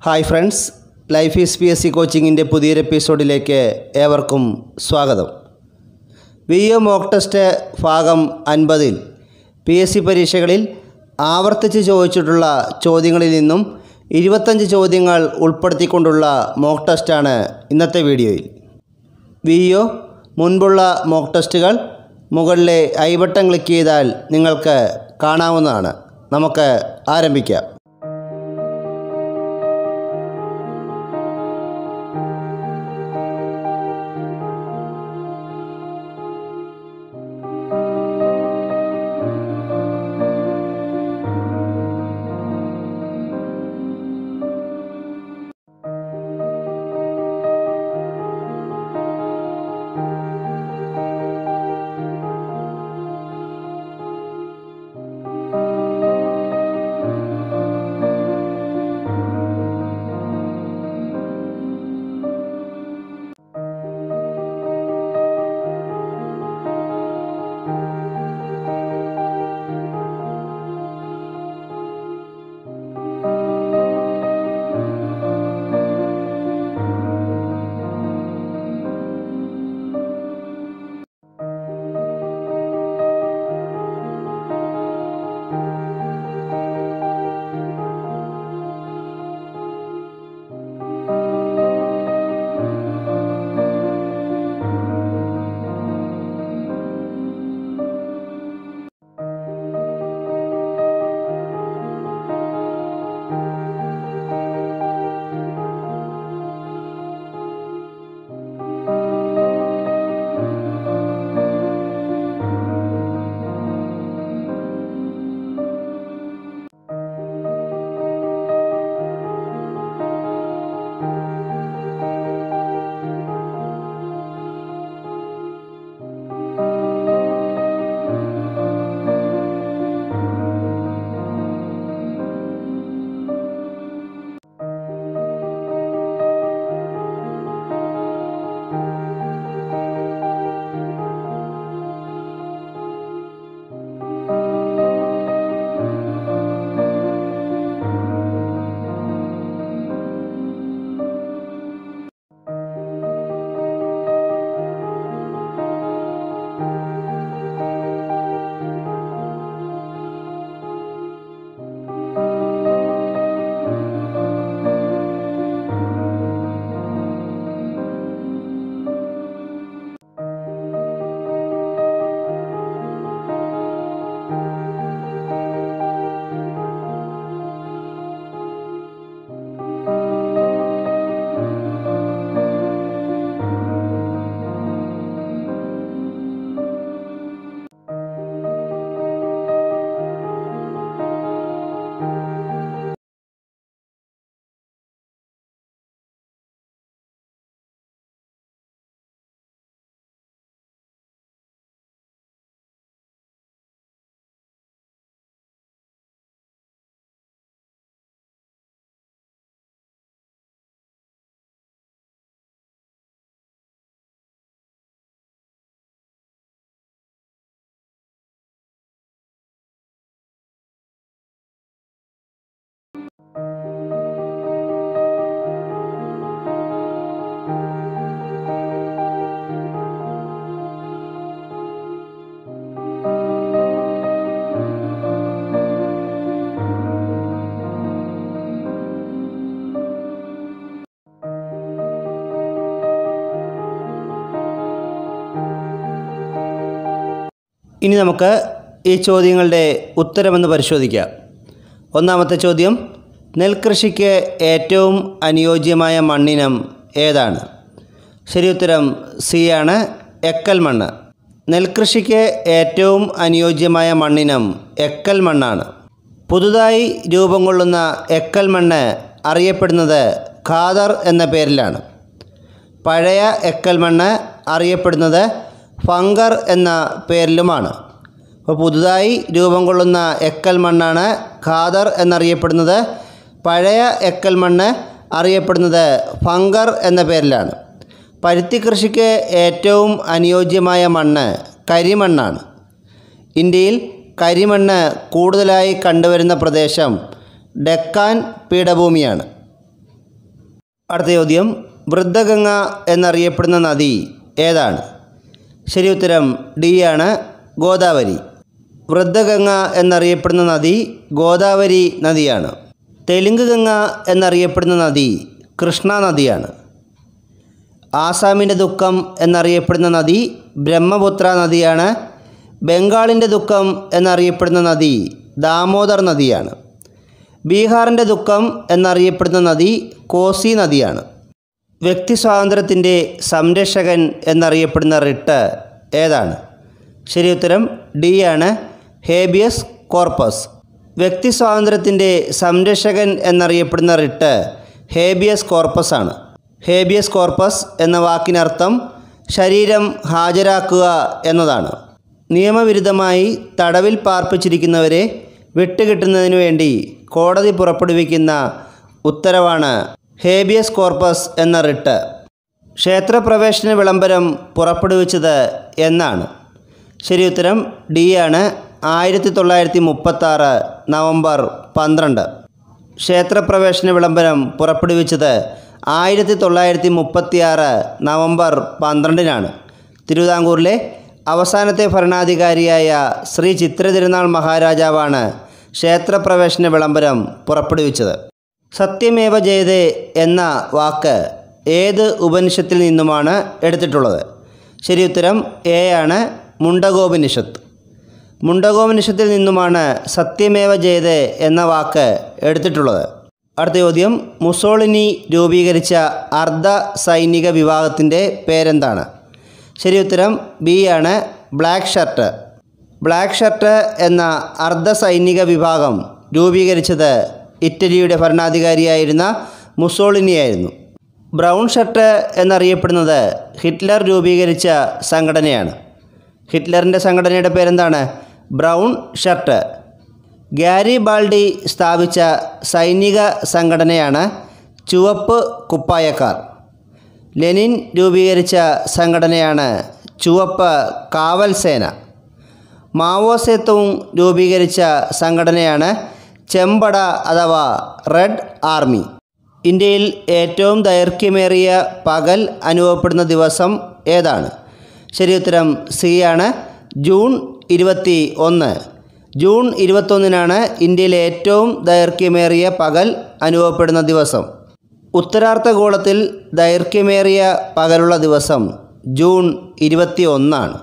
hi friends life is P S C കോച്ചിങ്ങിൻ്റെ പുതിയൊരു എപ്പിസോഡിലേക്ക് ഏവർക്കും സ്വാഗതം വി ഒ മോക്ക് ടെസ്റ്റ് ഭാഗം അൻപതിൽ പി എസ് സി പരീക്ഷകളിൽ ആവർത്തിച്ച് ചോദിച്ചിട്ടുള്ള ചോദ്യങ്ങളിൽ നിന്നും ഇരുപത്തഞ്ച് ചോദ്യങ്ങൾ ഉൾപ്പെടുത്തിക്കൊണ്ടുള്ള മോക്ക് ടെസ്റ്റാണ് ഇന്നത്തെ വീഡിയോയിൽ വി ഒ മുൻപുള്ള മോക്ക് ടെസ്റ്റുകൾ മുകളിലെ ഐ ബട്ടൺ ക്ലിക്ക് ചെയ്താൽ നിങ്ങൾക്ക് കാണാവുന്നതാണ് നമുക്ക് ആരംഭിക്കാം ഇനി നമുക്ക് ഈ ചോദ്യങ്ങളുടെ ഉത്തരമെന്ന് പരിശോധിക്കാം ഒന്നാമത്തെ ചോദ്യം നെൽകൃഷിക്ക് ഏറ്റവും അനുയോജ്യമായ മണ്ണിനം ഏതാണ് ശരി ഉത്തരം സി ആണ് എക്കൽ മണ്ണ് നെൽകൃഷിക്ക് ഏറ്റവും അനുയോജ്യമായ മണ്ണിനം എക്കൽ മണ്ണാണ് പുതുതായി രൂപം കൊള്ളുന്ന എക്കൽ മണ്ണ് അറിയപ്പെടുന്നത് ഖാദർ എന്ന പേരിലാണ് പഴയ എക്കൽ മണ്ണ് അറിയപ്പെടുന്നത് ഫങ്കർ എന്ന പേരിലുമാണ് അപ്പോൾ പുതുതായി രൂപം കൊള്ളുന്ന എക്കൽ മണ്ണാണ് ഖാദർ എന്നറിയപ്പെടുന്നത് പഴയ എക്കൽ മണ്ണ് അറിയപ്പെടുന്നത് ഫങ്കർ എന്ന പേരിലാണ് പരുത്തി കൃഷിക്ക് ഏറ്റവും അനുയോജ്യമായ മണ്ണ് കരിമണ്ണാണ് ഇന്ത്യയിൽ കരിമണ്ണ് കൂടുതലായി കണ്ടുവരുന്ന പ്രദേശം ഡെക്കാൻ പീഠഭൂമിയാണ് അടുത്ത ചോദ്യം വൃദ്ധഗംഗ എന്നറിയപ്പെടുന്ന നദി ഏതാണ് ശരി ഉത്തരം ഡി ആണ് ഗോദാവരി വൃദ്ധഗംഗ എന്നറിയപ്പെടുന്ന നദി ഗോദാവരി നദിയാണ് തെലുങ്ക് ഗംഗ എന്നറിയപ്പെടുന്ന നദി കൃഷ്ണ നദിയാണ് ആസാമിൻ്റെ ദുഃഖം എന്നറിയപ്പെടുന്ന നദി ബ്രഹ്മപുത്ര നദിയാണ് ബംഗാളിൻ്റെ ദുഃഖം എന്നറിയപ്പെടുന്ന നദി ദാമോദർ നദിയാണ് ബീഹാറിൻ്റെ ദുഃഖം എന്നറിയപ്പെടുന്ന നദി കോസി നദിയാണ് വ്യക്തി സ്വാതന്ത്ര്യത്തിൻ്റെ സംരക്ഷകൻ എന്നറിയപ്പെടുന്ന റിട്ട് ഏതാണ് ശരി ഉത്തരം ഡി ആണ് ഹേബിയസ് കോർപ്പസ് വ്യക്തി സ്വാതന്ത്ര്യത്തിൻ്റെ സംരക്ഷകൻ എന്നറിയപ്പെടുന്ന റിട്ട് ഹേബിയസ് കോർപ്പസ് ആണ് ഹേബിയസ് കോർപ്പസ് എന്ന വാക്കിനർത്ഥം ശരീരം ഹാജരാക്കുക എന്നതാണ് നിയമവിരുദ്ധമായി തടവിൽ പാർപ്പിച്ചിരിക്കുന്നവരെ വിട്ടുകിട്ടുന്നതിനു വേണ്ടി കോടതി പുറപ്പെടുവിക്കുന്ന ഉത്തരവാണ് ഹേബിയസ് കോർപ്പസ് എന്ന റിട്ട് ക്ഷേത്രപ്രവേശന വിളംബരം പുറപ്പെടുവിച്ചത് എന്നാണ് ശരി ഉത്തരം ഡി ആണ് ആയിരത്തി തൊള്ളായിരത്തി മുപ്പത്താറ് നവംബർ പന്ത്രണ്ട് ക്ഷേത്രപ്രവേശന വിളംബരം പുറപ്പെടുവിച്ചത് ആയിരത്തി തൊള്ളായിരത്തി മുപ്പത്തിയാറ് നവംബർ പന്ത്രണ്ടിനാണ് തിരുവിതാംകൂറിലെ അവസാനത്തെ ഭരണാധികാരിയായ ശ്രീ ചിത്രതിരുനാൾ മഹാരാജാവാണ് ക്ഷേത്രപ്രവേശന വിളംബരം പുറപ്പെടുവിച്ചത് സത്യമേവ ജയതേ എന്ന വാക്ക് ഏത് ഉപനിഷത്തിൽ നിന്നുമാണ് എടുത്തിട്ടുള്ളത് ശരി ഉത്തരം എ ആണ് മുണ്ടകോപനിഷത്ത് മുണ്ടകോപനിഷത്തിൽ നിന്നുമാണ് സത്യമേവ ജയതേ എന്ന വാക്ക് എടുത്തിട്ടുള്ളത് അടുത്ത ചോദ്യം മുസോളിനി രൂപീകരിച്ച അർദ്ധ സൈനിക വിഭാഗത്തിൻ്റെ പേരെന്താണ് ശരി ഉത്തരം ബി ആണ് ബ്ലാക്ക് ഷർട്ട് ബ്ലാക്ക് ഷർട്ട് എന്ന അർദ്ധ സൈനിക വിഭാഗം രൂപീകരിച്ചത് ഇറ്റലിയുടെ ഭരണാധികാരിയായിരുന്ന മുസോളിനിയായിരുന്നു ബ്രൗൺ ഷർട്ട് എന്നറിയപ്പെടുന്നത് ഹിറ്റ്ലർ രൂപീകരിച്ച സംഘടനയാണ് ഹിറ്റ്ലറിൻ്റെ സംഘടനയുടെ പേരെന്താണ് ബ്രൗൺ ഷർട്ട് ഗാരി ബാൾഡി സ്ഥാപിച്ച സൈനിക സംഘടനയാണ് ചുവപ്പ് കുപ്പായക്കാർ ലെനിൻ രൂപീകരിച്ച സംഘടനയാണ് ചുവപ്പ് കാവൽ സേന മാവോ സേത്തുങ് രൂപീകരിച്ച സംഘടനയാണ് ചെമ്പട അഥവാ റെഡ് ആർമി ഇന്ത്യയിൽ ഏറ്റവും ദൈർഘ്യമേറിയ പകൽ അനുഭവപ്പെടുന്ന ദിവസം ഏതാണ് ശരി ഉത്തരം സി ആണ് ജൂൺ ഇരുപത്തി ഒന്ന് ജൂൺ ഇരുപത്തൊന്നിനാണ് ഇന്ത്യയിലെ ഏറ്റവും ദൈർഘ്യമേറിയ പകൽ അനുഭവപ്പെടുന്ന ദിവസം ഉത്തരാർദ്ധഗോളത്തിൽ ദൈർഘ്യമേറിയ പകലുള്ള ദിവസം ജൂൺ ഇരുപത്തി ഒന്നാണ്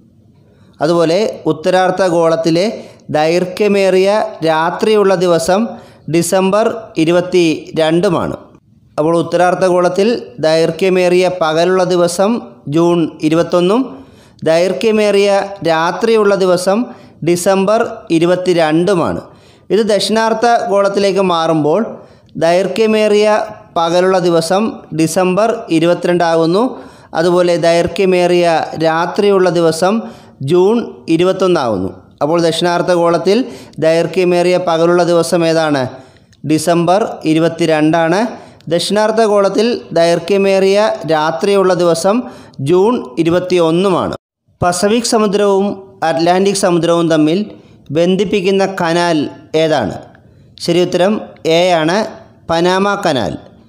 അതുപോലെ ഉത്തരാർദ്ധഗോളത്തിലെ ദൈർഘ്യമേറിയ രാത്രിയുള്ള ദിവസം ഡിസംബർ ഇരുപത്തി രണ്ടുമാണ് അപ്പോൾ ഉത്തരാർദ്ധഗോളത്തിൽ ദൈർഘ്യമേറിയ പകലുള്ള ദിവസം ജൂൺ ഇരുപത്തൊന്നും ദൈർഘ്യമേറിയ രാത്രിയുള്ള ദിവസം ഡിസംബർ ഇരുപത്തി രണ്ടുമാണ് ഇത് ദക്ഷിണാർദ്ധ ഗോളത്തിലേക്ക് മാറുമ്പോൾ ദൈർഘ്യമേറിയ പകലുള്ള ദിവസം ഡിസംബർ ഇരുപത്തിരണ്ടാകുന്നു അതുപോലെ ദൈർഘ്യമേറിയ രാത്രിയുള്ള ദിവസം ജൂൺ ഇരുപത്തൊന്നാകുന്നു അപ്പോൾ ദക്ഷിണാർദ്ധ ഗോളത്തിൽ ദൈർഘ്യമേറിയ പകലുള്ള ദിവസം ഏതാണ് ഡിസംബർ ഇരുപത്തിരണ്ടാണ് ദക്ഷിണാർദ്ധ ഗോളത്തിൽ ദൈർഘ്യമേറിയ രാത്രിയുള്ള ദിവസം ജൂൺ ഇരുപത്തി ഒന്നുമാണ് പസഫിക് സമുദ്രവും അറ്റ്ലാന്റിക് സമുദ്രവും തമ്മിൽ ബന്ധിപ്പിക്കുന്ന കനാൽ ഏതാണ് ശരി ഉത്തരം എ ആണ് പനാമ കനാൽ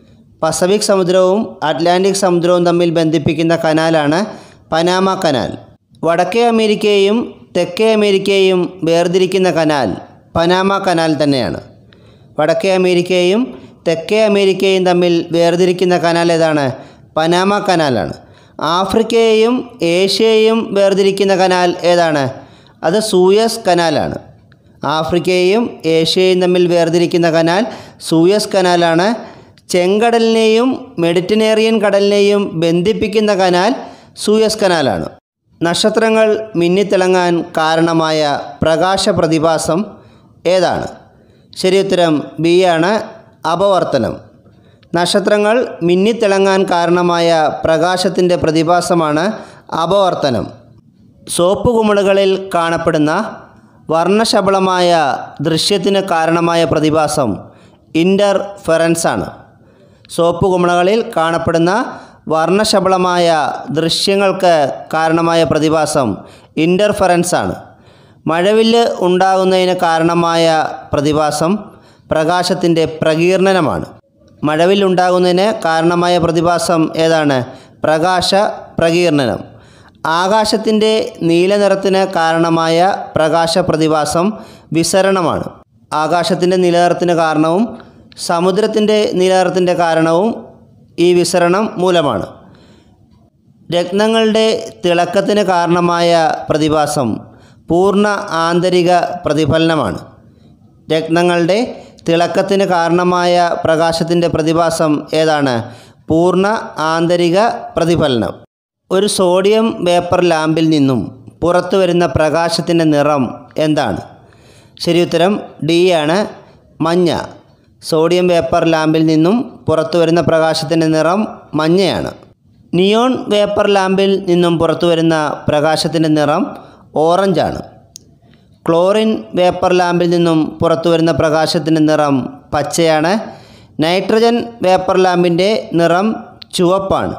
പസഫിക് സമുദ്രവും അറ്റ്ലാന്റിക് സമുദ്രവും തമ്മിൽ ബന്ധിപ്പിക്കുന്ന കനാലാണ് പനാമ കനാൽ വടക്കേ അമേരിക്കയെയും തെക്കേ അമേരിക്കയെയും വേർതിരിക്കുന്ന കനാൽ പനാമ കനാൽ തന്നെയാണ് വടക്കേ അമേരിക്കയെയും തെക്കേ അമേരിക്കയും തമ്മിൽ വേർതിരിക്കുന്ന കനാൽ ഏതാണ് പനാമ കനാലാണ് ആഫ്രിക്കയെയും ഏഷ്യയെയും വേർതിരിക്കുന്ന കനാൽ ഏതാണ് അത് സൂയസ് കനാലാണ് ആഫ്രിക്കയെയും ഏഷ്യയെയും തമ്മിൽ വേർതിരിക്കുന്ന കനാൽ സൂയസ് കനാലാണ് ചെങ്കടലിനെയും മെഡിറ്ററേനിയൻ കടലിനെയും ബന്ധിപ്പിക്കുന്ന കനാൽ സൂയസ് കനാലാണ് നക്ഷത്രങ്ങൾ മിന്നിത്തിളങ്ങാൻ കാരണമായ പ്രകാശ പ്രതിഭാസം ഏതാണ് ശരി ഉത്തരം ബി ആണ് അപവർത്തനം നക്ഷത്രങ്ങൾ മിന്നിത്തിളങ്ങാൻ കാരണമായ പ്രകാശത്തിൻ്റെ പ്രതിഭാസമാണ് അപവർത്തനം സോപ്പ് കുമിളുകളിൽ കാണപ്പെടുന്ന വർണ്ണശബളമായ ദൃശ്യത്തിന് കാരണമായ പ്രതിഭാസം ഇൻ്റർഫെറൻസ് ആണ് സോപ്പ് കുമിളകളിൽ കാണപ്പെടുന്ന വർണ്ണശബളമായ ദൃശ്യങ്ങൾക്ക് കാരണമായ പ്രതിഭാസം ഇൻ്റർഫെറൻസ് ആണ് മഴവില്ല് ഉണ്ടാകുന്നതിന് കാരണമായ പ്രതിഭാസം പ്രകാശത്തിൻ്റെ പ്രകീർണനമാണ് മഴവില്ലുണ്ടാകുന്നതിന് കാരണമായ പ്രതിഭാസം ഏതാണ് പ്രകാശ പ്രകീർണനം ആകാശത്തിൻ്റെ നീലനിറത്തിന് കാരണമായ പ്രകാശ പ്രതിഭാസം വിസരണമാണ് ആകാശത്തിൻ്റെ നീലനിറത്തിന് കാരണവും സമുദ്രത്തിൻ്റെ നീലനിറത്തിൻ്റെ കാരണവും ഈ വിസരണം മൂലമാണ് രത്നങ്ങളുടെ തിളക്കത്തിന് കാരണമായ പ്രതിഭാസം പൂർണ്ണ ആന്തരിക പ്രതിഫലനമാണ് രത്നങ്ങളുടെ തിളക്കത്തിന് കാരണമായ പ്രകാശത്തിൻ്റെ പ്രതിഭാസം ഏതാണ് പൂർണ്ണ ആന്തരിക പ്രതിഫലനം ഒരു സോഡിയം വേപ്പർ ലാമ്പിൽ നിന്നും പുറത്തു വരുന്ന പ്രകാശത്തിൻ്റെ നിറം എന്താണ് ശരി ഉത്തരം ഡി ആണ് മഞ്ഞ സോഡിയം വേപ്പർ ലാമ്പിൽ നിന്നും പുറത്തു വരുന്ന പ്രകാശത്തിൻ്റെ നിറം മഞ്ഞയാണ് നിയോൺ വേപ്പർ ലാമ്പിൽ നിന്നും പുറത്തു വരുന്ന പ്രകാശത്തിൻ്റെ നിറം ഓറഞ്ചാണ് ക്ലോറിൻ വേപ്പർ ലാമ്പിൽ നിന്നും പുറത്തു വരുന്ന പ്രകാശത്തിൻ്റെ നിറം പച്ചയാണ് നൈട്രജൻ വേപ്പർ ലാമ്പിൻ്റെ നിറം ചുവപ്പാണ്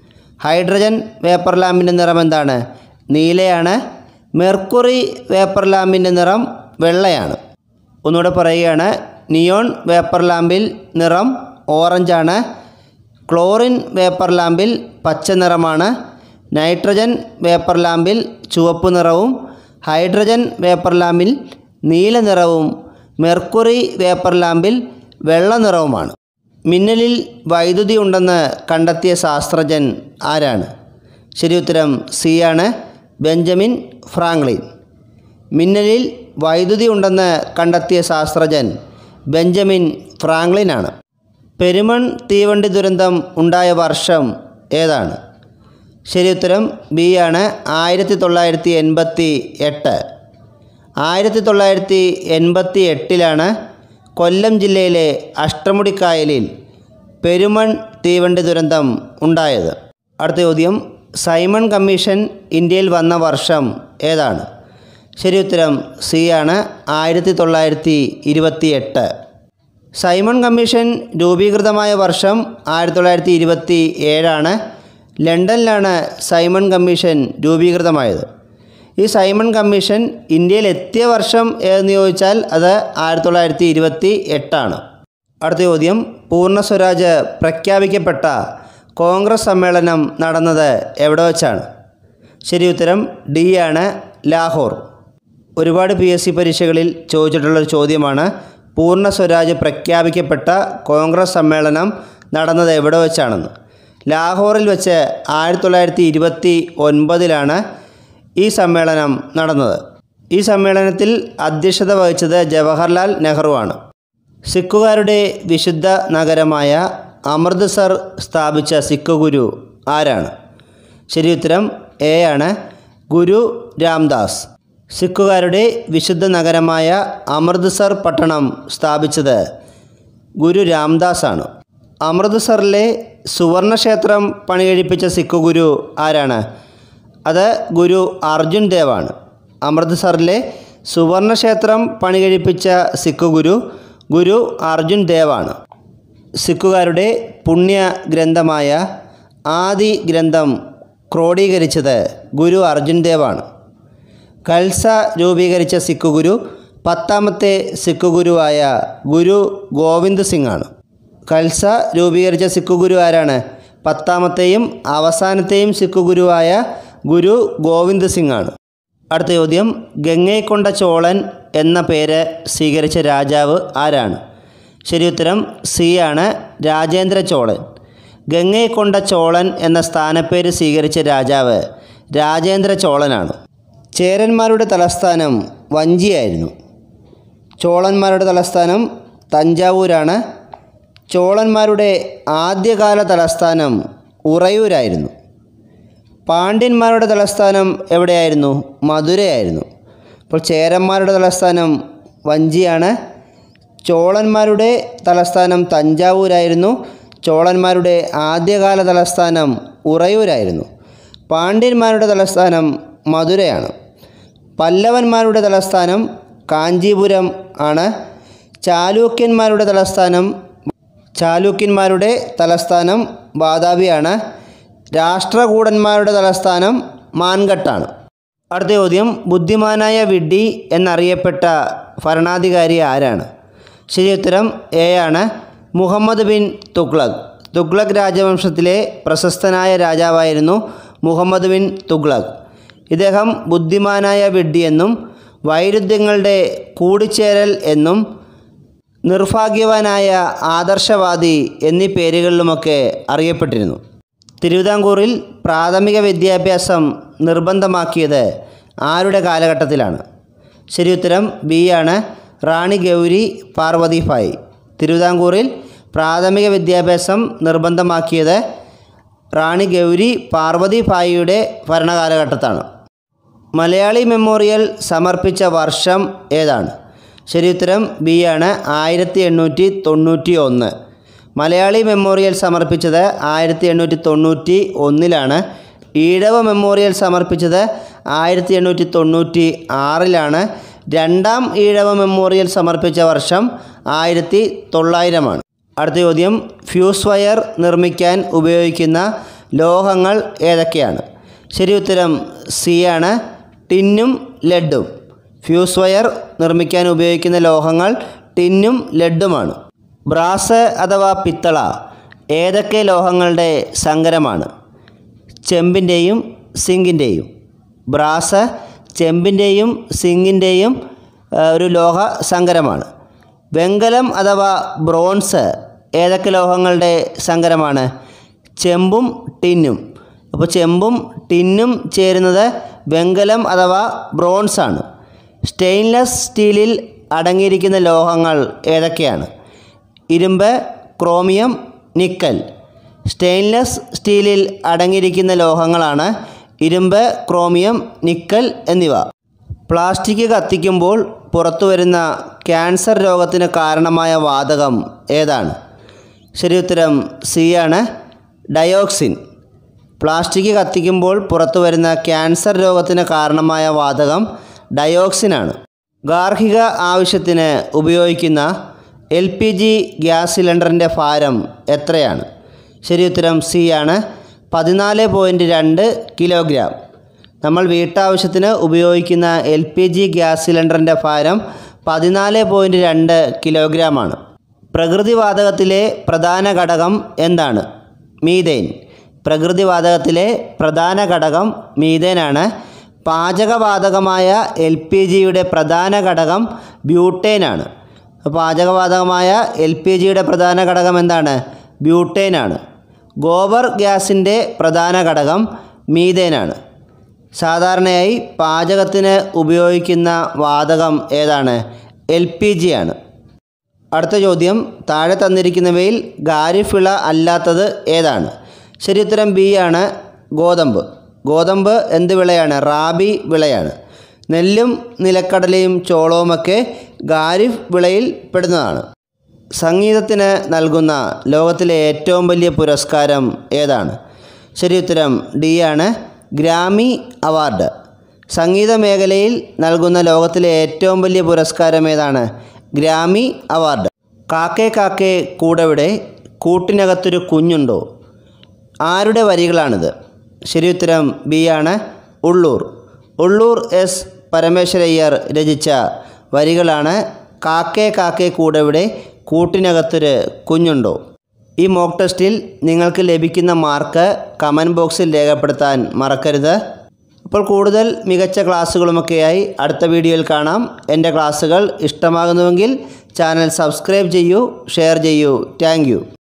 ഹൈഡ്രജൻ വേപ്പർ ലാമ്പിൻ്റെ നിറം എന്താണ് നീലയാണ് മെർക്കുറി വേപ്പർ ലാമ്പിൻ്റെ നിറം വെള്ളയാണ് ഒന്നുകൂടെ പറയുകയാണ് നിയോൺ വേപ്പർ ലാമ്പിൽ നിറം ഓറഞ്ചാണ് ക്ലോറിൻ വേപ്പർ ലാമ്പിൽ പച്ച നിറമാണ് നൈട്രജൻ വേപ്പർ ലാമ്പിൽ ചുവപ്പ് നിറവും ഹൈഡ്രജൻ വേപ്പർ ലാമ്പിൽ നീല നിറവും മെർക്കുറി വേപ്പർ ലാമ്പിൽ വെള്ള നിറവുമാണ് മിന്നലിൽ വൈദ്യുതി ഉണ്ടെന്ന് കണ്ടെത്തിയ ശാസ്ത്രജ്ഞൻ ആരാണ് ശരി ഉത്തരം സി ആണ് ബെഞ്ചമിൻ ഫ്രാങ്ക്ലിൻ മിന്നലിൽ വൈദ്യുതി ഉണ്ടെന്ന് കണ്ടെത്തിയ ശാസ്ത്രജ്ഞൻ ബെഞ്ചമിൻ ഫ്രാങ്ക്ലിനാണ് പെരുമൺ തീവണ്ടി ദുരന്തം ഉണ്ടായ വർഷം ഏതാണ് ശരി ഉത്തരം ബി ആണ് ആയിരത്തി തൊള്ളായിരത്തി എൺപത്തി എട്ട് ആയിരത്തി തൊള്ളായിരത്തി എൺപത്തി എട്ടിലാണ് കൊല്ലം ജില്ലയിലെ അഷ്ടമുടിക്കായലിൽ പെരുമൺ തീവണ്ടി ദുരന്തം ഉണ്ടായത് അടുത്ത ചോദ്യം സൈമൺ കമ്മീഷൻ ഇന്ത്യയിൽ വന്ന വർഷം ഏതാണ് ശരി ഉത്തരം സി ആണ് ആയിരത്തി തൊള്ളായിരത്തി ഇരുപത്തി എട്ട് സൈമൺ കമ്മീഷൻ രൂപീകൃതമായ വർഷം ആയിരത്തി തൊള്ളായിരത്തി ഇരുപത്തി ഏഴാണ് ലണ്ടനിലാണ് സൈമൺ കമ്മീഷൻ രൂപീകൃതമായത് ഈ സൈമൺ കമ്മീഷൻ ഇന്ത്യയിൽ എത്തിയ വർഷം ഏതെന്ന് ചോദിച്ചാൽ അത് ആയിരത്തി തൊള്ളായിരത്തി ഇരുപത്തി എട്ടാണ് അടുത്ത ചോദ്യം പൂർണ്ണ സ്വരാജ് പ്രഖ്യാപിക്കപ്പെട്ട കോൺഗ്രസ് സമ്മേളനം നടന്നത് എവിടെ വെച്ചാണ് ശരി ഉത്തരം ഡി ആണ് ലാഹോർ ഒരുപാട് പി എസ് സി പരീക്ഷകളിൽ ചോദിച്ചിട്ടുള്ളൊരു ചോദ്യമാണ് പൂർണ്ണ സ്വരാജ് പ്രഖ്യാപിക്കപ്പെട്ട കോൺഗ്രസ് സമ്മേളനം നടന്നത് എവിടെ വെച്ചാണെന്ന് ലാഹോറിൽ വെച്ച് ആയിരത്തി തൊള്ളായിരത്തി ഇരുപത്തി ഒൻപതിലാണ് ഈ സമ്മേളനം നടന്നത് ഈ സമ്മേളനത്തിൽ അധ്യക്ഷത വഹിച്ചത് ജവഹർലാൽ നെഹ്റുവാണ് സിഖുകാരുടെ വിശുദ്ധ നഗരമായ അമൃത്സർ സ്ഥാപിച്ച സിഖ് ഗുരു ആരാണ് ശരി ഉത്തരം എ ആണ് ഗുരു രാംദാസ് സിഖുകാരുടെ വിശുദ്ധ നഗരമായ അമൃത്സർ പട്ടണം സ്ഥാപിച്ചത് ഗുരു രാംദാസ് ആണ് അമൃത്സറിലെ സുവർണക്ഷേത്രം പണികഴിപ്പിച്ച സിഖ് ഗുരു ആരാണ് അത് ഗുരു അർജുൻ ദേവാണ് അമൃത്സറിലെ സുവർണക്ഷേത്രം പണികഴിപ്പിച്ച സിഖ് ഗുരു ഗുരു അർജുൻ ദേവാണ് സിഖുകാരുടെ പുണ്യ ഗ്രന്ഥമായ ആദി ഗ്രന്ഥം ക്രോഡീകരിച്ചത് ഗുരു അർജുൻ ദേവാണ് കൽസ രൂപീകരിച്ച സിഖ് ഗുരു പത്താമത്തെ സിഖ് ഗുരുവായ ഗുരു ഗോവിന്ദ് സിംഗ് ആണ് കൽസ രൂപീകരിച്ച സിഖ് ഗുരു ആരാണ് പത്താമത്തെയും അവസാനത്തെയും സിഖ് ഗുരുവായ ഗുരു ഗോവിന്ദ് സിംഗ് ആണ് അടുത്ത ചോദ്യം ഗംഗൈക്കൊണ്ട ചോളൻ എന്ന പേര് സ്വീകരിച്ച രാജാവ് ആരാണ് ശരി ഉത്തരം സി ആണ് രാജേന്ദ്ര ചോളൻ ഗംഗൈക്കൊണ്ട ചോളൻ എന്ന സ്ഥാനപ്പേര് സ്വീകരിച്ച രാജാവ് രാജേന്ദ്ര ചോളനാണ് ചേരന്മാരുടെ തലസ്ഥാനം വഞ്ചിയായിരുന്നു ചോളന്മാരുടെ തലസ്ഥാനം തഞ്ചാവൂരാണ് ചോളന്മാരുടെ ആദ്യകാല തലസ്ഥാനം ഉറയൂരായിരുന്നു പാണ്ഡ്യന്മാരുടെ തലസ്ഥാനം എവിടെയായിരുന്നു മധുരയായിരുന്നു അപ്പോൾ ചേരന്മാരുടെ തലസ്ഥാനം വഞ്ചിയാണ് ചോളന്മാരുടെ തലസ്ഥാനം തഞ്ചാവൂരായിരുന്നു ചോളന്മാരുടെ ആദ്യകാല തലസ്ഥാനം ഉറയൂരായിരുന്നു പാണ്ഡ്യന്മാരുടെ തലസ്ഥാനം മധുരയാണ് പല്ലവന്മാരുടെ തലസ്ഥാനം കാഞ്ചീപുരം ആണ് ചാലൂക്യന്മാരുടെ തലസ്ഥാനം ചാലൂക്യന്മാരുടെ തലസ്ഥാനം വാതാപിയാണ് രാഷ്ട്രകൂടന്മാരുടെ തലസ്ഥാനം മാൻഗട്ടാണ് അടുത്ത ചോദ്യം ബുദ്ധിമാനായ വിഡ്ഢി എന്നറിയപ്പെട്ട ഭരണാധികാരി ആരാണ് ശരി ഉത്തരം എ ആണ് മുഹമ്മദ് ബിൻ തുഗ്ലക് തുഗ്ലക് രാജവംശത്തിലെ പ്രശസ്തനായ രാജാവായിരുന്നു മുഹമ്മദ് ബിൻ തുഗ്ലക് ഇദ്ദേഹം ബുദ്ധിമാനായ വിഡ്ഢിയെന്നും വൈരുദ്ധ്യങ്ങളുടെ കൂടിച്ചേരൽ എന്നും നിർഭാഗ്യവാനായ ആദർശവാദി എന്നീ പേരുകളിലുമൊക്കെ അറിയപ്പെട്ടിരുന്നു തിരുവിതാംകൂറിൽ പ്രാഥമിക വിദ്യാഭ്യാസം നിർബന്ധമാക്കിയത് ആരുടെ കാലഘട്ടത്തിലാണ് ശരി ഉത്തരം ബി ആണ് റാണി ഗൗരി പാർവതിഭായ് തിരുവിതാംകൂറിൽ പ്രാഥമിക വിദ്യാഭ്യാസം നിർബന്ധമാക്കിയത് റാണി ഗൗരി പാർവതിഭായിയുടെ ഭരണകാലഘട്ടത്താണ് മലയാളി മെമ്മോറിയൽ സമർപ്പിച്ച വർഷം ഏതാണ് ശരി ഉത്തരം ബി ആണ് ആയിരത്തി എണ്ണൂറ്റി തൊണ്ണൂറ്റി ഒന്ന് മലയാളി മെമ്മോറിയൽ സമർപ്പിച്ചത് ആയിരത്തി എണ്ണൂറ്റി തൊണ്ണൂറ്റി ഒന്നിലാണ് ഈഴവ മെമ്മോറിയൽ സമർപ്പിച്ചത് ആയിരത്തി എണ്ണൂറ്റി തൊണ്ണൂറ്റി ആറിലാണ് രണ്ടാം ഈഴവ മെമ്മോറിയൽ സമർപ്പിച്ച വർഷം ആയിരത്തി തൊള്ളായിരമാണ് അടുത്ത ചോദ്യം ഫ്യൂസ് വയർ നിർമ്മിക്കാൻ ഉപയോഗിക്കുന്ന ലോഹങ്ങൾ ഏതൊക്കെയാണ് ശരി ഉത്തരം സി ആണ് ടിന്നും ലെഡും ഫ്യൂസ് വയർ നിർമ്മിക്കാൻ ഉപയോഗിക്കുന്ന ലോഹങ്ങൾ ടിന്നും ലെഡുമാണ് ബ്രാസ് അഥവാ പിത്തള ഏതൊക്കെ ലോഹങ്ങളുടെ സങ്കരമാണ് ചെമ്പിൻ്റെയും സിങ്കിൻ്റെയും ബ്രാസ് ചെമ്പിൻ്റെയും സിങ്കിൻ്റെയും ഒരു ലോഹ സങ്കരമാണ് വെങ്കലം അഥവാ ബ്രോൺസ് ഏതൊക്കെ ലോഹങ്ങളുടെ സങ്കരമാണ് ചെമ്പും ടിന്നും അപ്പോൾ ചെമ്പും ടിന്നും ചേരുന്നത് വെങ്കലം അഥവാ ബ്രോൺസ് ആണ് സ്റ്റെയിൻലെസ് സ്റ്റീലിൽ അടങ്ങിയിരിക്കുന്ന ലോഹങ്ങൾ ഏതൊക്കെയാണ് ഇരുമ്പ് ക്രോമിയം നിക്കൽ സ്റ്റെയിൻലെസ് സ്റ്റീലിൽ അടങ്ങിയിരിക്കുന്ന ലോഹങ്ങളാണ് ഇരുമ്പ് ക്രോമിയം നിക്കൽ എന്നിവ പ്ലാസ്റ്റിക് കത്തിക്കുമ്പോൾ പുറത്തു വരുന്ന ക്യാൻസർ രോഗത്തിന് കാരണമായ വാതകം ഏതാണ് ശരി ഉത്തരം സി ആണ് ഡയോക്സിൻ പ്ലാസ്റ്റിക് കത്തിക്കുമ്പോൾ പുറത്തു വരുന്ന ക്യാൻസർ രോഗത്തിന് കാരണമായ വാതകം ഡയോക്സിനാണ് ഗാർഹിക ആവശ്യത്തിന് ഉപയോഗിക്കുന്ന എൽ പി ജി ഗ്യാസ് സിലിണ്ടറിൻ്റെ ഭാരം എത്രയാണ് ശരി ഉത്തരം സി ആണ് പതിനാല് പോയിൻറ്റ് രണ്ട് കിലോഗ്രാം നമ്മൾ വീട്ടാവശ്യത്തിന് ഉപയോഗിക്കുന്ന എൽ പി ജി ഗ്യാസ് സിലിണ്ടറിൻ്റെ ഭാരം പതിനാല് പോയിൻറ്റ് രണ്ട് കിലോഗ്രാമാണ് പ്രകൃതിവാതകത്തിലെ പ്രധാന ഘടകം എന്താണ് മീതേൻ പ്രകൃതിവാതകത്തിലെ പ്രധാന ഘടകം മീതേനാണ് പാചകവാതകമായ എൽ പി ജിയുടെ പ്രധാന ഘടകം ബ്യൂട്ടേനാണ് പാചകവാതകമായ എൽ പി ജിയുടെ പ്രധാന ഘടകം എന്താണ് ബ്യൂട്ടേനാണ് ഗോബർ ഗ്യാസിൻ്റെ പ്രധാന ഘടകം മീതേനാണ് സാധാരണയായി പാചകത്തിന് ഉപയോഗിക്കുന്ന വാതകം ഏതാണ് എൽ പി ജി ആണ് അടുത്ത ചോദ്യം താഴെ തന്നിരിക്കുന്നവയിൽ ഗാരിഫിള അല്ലാത്തത് ഏതാണ് ശരി ഉത്തരം ബി ആണ് ഗോതമ്പ് ഗോതമ്പ് എന്ത് വിളയാണ് റാബി വിളയാണ് നെല്ലും നിലക്കടലയും ചോളവുമൊക്കെ ഖാരിഫ് വിളയിൽ പെടുന്നതാണ് സംഗീതത്തിന് നൽകുന്ന ലോകത്തിലെ ഏറ്റവും വലിയ പുരസ്കാരം ഏതാണ് ശരി ഉത്തരം ഡി ആണ് ഗ്രാമി അവാർഡ് സംഗീത മേഖലയിൽ നൽകുന്ന ലോകത്തിലെ ഏറ്റവും വലിയ പുരസ്കാരം ഏതാണ് ഗ്രാമി അവാർഡ് കാക്കേ കാക്കേ കൂടെവിടെ കൂട്ടിനകത്തൊരു കുഞ്ഞുണ്ടോ ആരുടെ വരികളാണിത് ശരി ഉത്തരം ബി ആണ് ഉള്ളൂർ ഉള്ളൂർ എസ് പരമേശ്വരയ്യർ രചിച്ച വരികളാണ് കാക്കേ കാക്കേ കൂടെവിടെ കൂട്ടിനകത്തൊരു കുഞ്ഞുണ്ടോ ഈ മോക്ക് ടെസ്റ്റിൽ നിങ്ങൾക്ക് ലഭിക്കുന്ന മാർക്ക് കമൻറ്റ് ബോക്സിൽ രേഖപ്പെടുത്താൻ മറക്കരുത് അപ്പോൾ കൂടുതൽ മികച്ച ക്ലാസ്സുകളുമൊക്കെയായി അടുത്ത വീഡിയോയിൽ കാണാം എൻ്റെ ക്ലാസ്സുകൾ ഇഷ്ടമാകുന്നുവെങ്കിൽ ചാനൽ സബ്സ്ക്രൈബ് ചെയ്യൂ ഷെയർ ചെയ്യൂ താങ്ക്